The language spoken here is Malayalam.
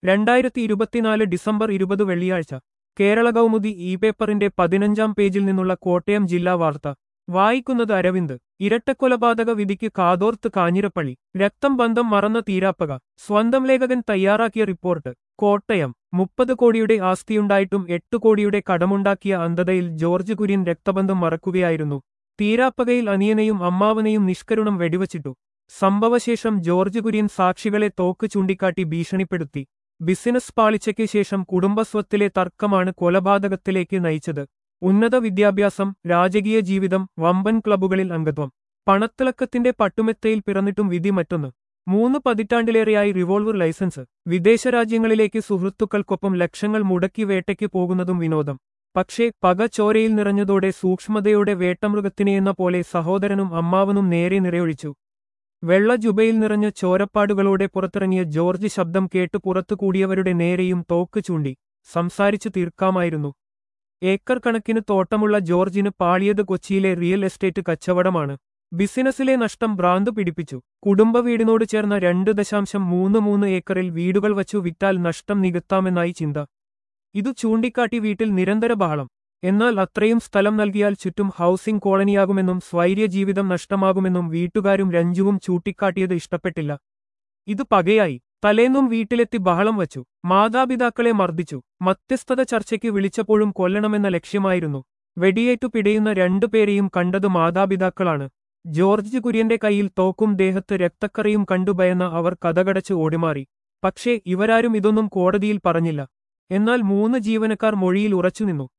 രണ്ടായിരത്തി ഇരുപത്തിനാല് ഡിസംബർ ഇരുപത് വെള്ളിയാഴ്ച കേരള കൗമുദി ഇ പേപ്പറിന്റെ പതിനഞ്ചാം പേജിൽ നിന്നുള്ള കോട്ടയം ജില്ലാ വാർത്ത വായിക്കുന്നത് അരവിന്ദ് ഇരട്ടക്കൊലപാതക വിധിക്ക് കാതോർത്ത് കാഞ്ഞിരപ്പള്ളി രക്തം ബന്ധം മറന്ന തീരാപ്പക സ്വന്തം ലേഖകൻ തയ്യാറാക്കിയ റിപ്പോർട്ട് കോട്ടയം മുപ്പത് കോടിയുടെ ആസ്തിയുണ്ടായിട്ടും എട്ട് കോടിയുടെ കടമുണ്ടാക്കിയ അന്ധതയിൽ ജോർജ് കുര്യൻ രക്തബന്ധം മറക്കുകയായിരുന്നു തീരാപ്പകയിൽ അനിയനെയും അമ്മാവനെയും നിഷ്കരുണം വെടിവച്ചിട്ടു സംഭവശേഷം ജോർജ് കുര്യൻ സാക്ഷികളെ തോക്ക് ചൂണ്ടിക്കാട്ടി ഭീഷണിപ്പെടുത്തി ബിസിനസ് പാളിച്ചയ്ക്ക് ശേഷം കുടുംബസ്വത്തിലെ തർക്കമാണ് കൊലപാതകത്തിലേക്ക് നയിച്ചത് ഉന്നത വിദ്യാഭ്യാസം രാജകീയ ജീവിതം വമ്പൻ ക്ലബ്ബുകളിൽ അംഗത്വം പണത്തിളക്കത്തിന്റെ പട്ടുമെത്തയിൽ പിറന്നിട്ടും വിധി മറ്റൊന്ന് മൂന്ന് പതിറ്റാണ്ടിലേറെയായി റിവോൾവർ ലൈസൻസ് വിദേശ രാജ്യങ്ങളിലേക്ക് സുഹൃത്തുക്കൾക്കൊപ്പം ലക്ഷങ്ങൾ മുടക്കി വേട്ടയ്ക്ക് പോകുന്നതും വിനോദം പക്ഷേ പക ചോരയിൽ നിറഞ്ഞതോടെ സൂക്ഷ്മതയോടെ വേട്ടമൃഗത്തിനെയെന്ന പോലെ സഹോദരനും അമ്മാവനും നേരെ നിറയൊഴിച്ചു വെള്ള ജുബയിൽ നിറഞ്ഞ ചോരപ്പാടുകളോടെ പുറത്തിറങ്ങിയ ജോർജ് ശബ്ദം കേട്ട് പുറത്തു കൂടിയവരുടെ നേരെയും തോക്ക് ചൂണ്ടി സംസാരിച്ചു തീർക്കാമായിരുന്നു ഏക്കർ കണക്കിന് തോട്ടമുള്ള ജോർജിന് പാളിയത് കൊച്ചിയിലെ റിയൽ എസ്റ്റേറ്റ് കച്ചവടമാണ് ബിസിനസ്സിലെ നഷ്ടം ഭ്രാന്ത് പിടിപ്പിച്ചു കുടുംബ വീടിനോട് ചേർന്ന രണ്ട് ദശാംശം മൂന്ന് മൂന്ന് ഏക്കറിൽ വീടുകൾ വച്ചു വിറ്റാൽ നഷ്ടം നികത്താമെന്നായി ചിന്ത ഇതു ചൂണ്ടിക്കാട്ടി വീട്ടിൽ നിരന്തര ബഹളം എന്നാൽ അത്രയും സ്ഥലം നൽകിയാൽ ചുറ്റും ഹൗസിംഗ് കോളനിയാകുമെന്നും സ്വൈര്യ ജീവിതം നഷ്ടമാകുമെന്നും വീട്ടുകാരും രഞ്ജുവും ചൂണ്ടിക്കാട്ടിയത് ഇഷ്ടപ്പെട്ടില്ല ഇത് പകയായി തലേന്നും വീട്ടിലെത്തി ബഹളം വച്ചു മാതാപിതാക്കളെ മർദ്ദിച്ചു മധ്യസ്ഥത ചർച്ചയ്ക്ക് വിളിച്ചപ്പോഴും കൊല്ലണമെന്ന ലക്ഷ്യമായിരുന്നു വെടിയേറ്റു പിടയുന്ന രണ്ടുപേരെയും കണ്ടത് മാതാപിതാക്കളാണ് ജോർജ് കുര്യന്റെ കയ്യിൽ തോക്കും ദേഹത്ത് രക്തക്കറിയും കണ്ടുഭയന്ന അവർ കഥകടച്ച് ഓടിമാറി പക്ഷേ ഇവരാരും ഇതൊന്നും കോടതിയിൽ പറഞ്ഞില്ല എന്നാൽ മൂന്ന് ജീവനക്കാർ മൊഴിയിൽ ഉറച്ചുനിന്നു